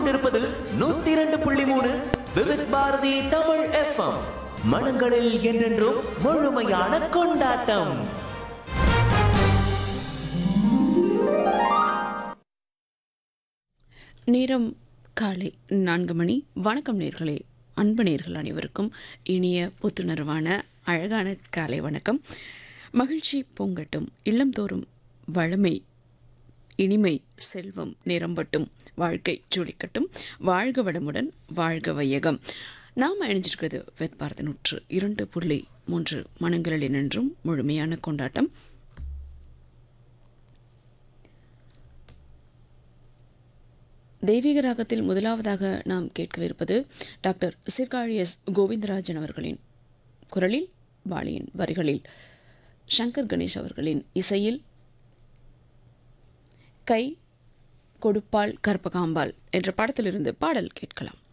கொண்டிருப்பது நூத்தி இரண்டு புள்ளி மூணு விவித் பாரதி தமிழ் எஃப்எம் மனங்களில் என்றென்றும் முழுமையான கொண்டாட்டம் நேரம் காலை நான்கு மணி வணக்கம் நேர்களே அன்பு நேர்கள் அனைவருக்கும் இனிய புத்துணர்வான அழகான காலை வணக்கம் மகிழ்ச்சி பொங்கட்டும் இல்லம்தோறும் வளமை இனிமை செல்வம் நிரம்பட்டும் வாழ்க்கை ஜொலிக்கட்டும் வாழ்க வளமுடன் வாழ்க வையகம் நாம் இணைஞ்சிருக்கிறது வெத் பாரத நூற்று இரண்டு புள்ளி மூன்று மனங்களில் நின்றும் முழுமையான கொண்டாட்டம் தெய்வீக ராகத்தில் முதலாவதாக நாம் கேட்கவிருப்பது டாக்டர் சீர்காழி எஸ் கோவிந்தராஜன் அவர்களின் குரலில் வாலியின் வரிகளில் சங்கர் கணேஷ் அவர்களின் இசையில் கை கொடுப்பால் கற்பகாம்பாள் என்ற படத்திலிருந்து பாடல் கேட்கலாம்